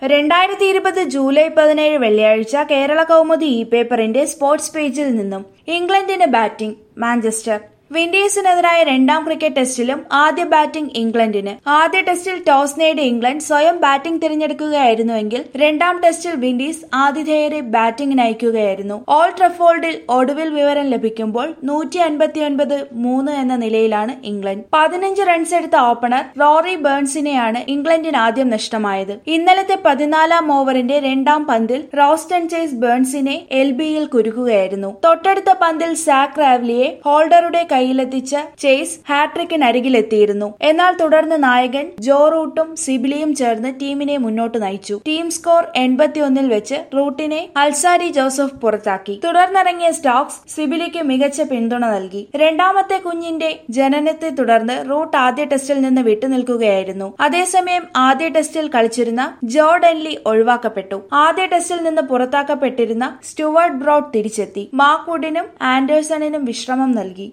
രണ്ടായിരത്തി ഇരുപത് ജൂലൈ പതിനേഴ് വെള്ളിയാഴ്ച കേരള കൗമുദി ഇ പേപ്പറിന്റെ സ്പോർട്സ് പേജിൽ നിന്നും ഇംഗ്ലണ്ടിന് ബാറ്റിംഗ് മാഞ്ചസ്റ്റർ വിൻഡീസിനെതിരായ രണ്ടാം ക്രിക്കറ്റ് ടെസ്റ്റിലും ആദ്യ ബാറ്റിംഗ് ഇംഗ്ലണ്ടിന് ആദ്യ ടെസ്റ്റിൽ ടോസ് നേടിയ ഇംഗ്ലണ്ട് സ്വയം ബാറ്റിംഗ് തിരഞ്ഞെടുക്കുകയായിരുന്നുവെങ്കിൽ രണ്ടാം ടെസ്റ്റിൽ വിൻഡീസ് ആതിഥേയരെ ബാറ്റിംഗിന് അയക്കുകയായിരുന്നു ഓൾ ട്രഫോൾഡിൽ ഒടുവിൽ വിവരം ലഭിക്കുമ്പോൾ നൂറ്റി അൻപത്തിയൊൻപത് മൂന്ന് എന്ന നിലയിലാണ് ഇംഗ്ലണ്ട് പതിനഞ്ച് റൺസ് എടുത്ത ഓപ്പണർ റോറി ബേൺസിനെയാണ് ഇംഗ്ലണ്ടിന് ആദ്യം നഷ്ടമായത് ഇന്നലത്തെ പതിനാലാം ഓവറിന്റെ രണ്ടാം പന്തിൽ റോസ്റ്റൺ ചേസ് ബേൺസിനെ എൽ ബിയിൽ കുരുക്കുകയായിരുന്നു തൊട്ടടുത്ത പന്തിൽ സാക് റാവ്ലിയെ ഹോൾഡറുടെ കയ്യിലെത്തിച്ച ചേസ് ഹാട്രിക്കിനരികിലെത്തിയിരുന്നു എന്നാൽ തുടർന്ന് നായകൻ ജോ റൂട്ടും സിബിലിയും ചേർന്ന് ടീമിനെ മുന്നോട്ട് നയിച്ചു ടീം സ്കോർ എൺപത്തിയൊന്നിൽ വെച്ച് റൂട്ടിനെ അൽസാരി ജോസഫ് പുറത്താക്കി തുടർന്നിറങ്ങിയ സ്റ്റോക്സ് സിബിലിക്ക് മികച്ച പിന്തുണ നൽകി രണ്ടാമത്തെ കുഞ്ഞിന്റെ ജനനത്തെ തുടർന്ന് റൂട്ട് ആദ്യ ടെസ്റ്റിൽ നിന്ന് വിട്ടുനിൽക്കുകയായിരുന്നു അതേസമയം ആദ്യ ടെസ്റ്റിൽ കളിച്ചിരുന്ന ജോ ഡെൻലി ഒഴിവാക്കപ്പെട്ടു ആദ്യ ടെസ്റ്റിൽ നിന്ന് പുറത്താക്കപ്പെട്ടിരുന്ന സ്റ്റുവർട്ട് ബ്രോഡ് തിരിച്ചെത്തി മാർക്ക് വുഡിനും ആൻഡേഴ്സണിനും വിശ്രമം നൽകി